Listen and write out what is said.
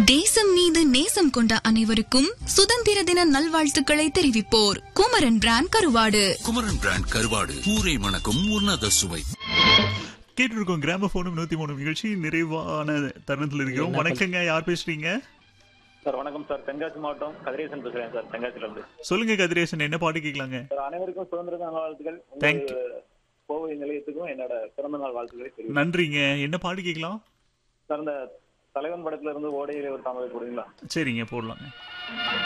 தேசம் மீது நேசம் கொண்ட அனைவருக்கும் சுதந்திர தின நல்வாழ்த்துக்களை தெரிவிப்போர் குமரன் பிராண்ட் கருவாடு குமரன் பிராண்ட் கருவாடு ஊரை மணக்கும் உன்னத சுவை கேட்டிருக்கோம் கிராம போனும் நூத்தி மூணு நிகழ்ச்சி நிறைவான தருணத்தில் இருக்கிறோம் வணக்கங்க யார் பேசுறீங்க சார் வணக்கம் சார் தென்காசி மாவட்டம் கதிரேசன் பேசுறேன் சார் தென்காசில இருந்து சொல்லுங்க கதிரேசன் என்ன பாட்டு கேட்கலாங்க சார் அனைவருக்கும் சுதந்திர நாள் வாழ்த்துக்கள் Thank உங்கள் கோவை நிலையத்துக்கும் என்னோட பிறந்த நாள் வாழ்த்துக்களை தெரிவிக்கிறேன் நன்றிங்க என்ன பாட்டு கேட்கலாம் சார் இந்த தலைவன் படத்துல இருந்து ஓடையிலே ஒரு தாமரை போடுவீங்களா சரிங்க போடலாங்க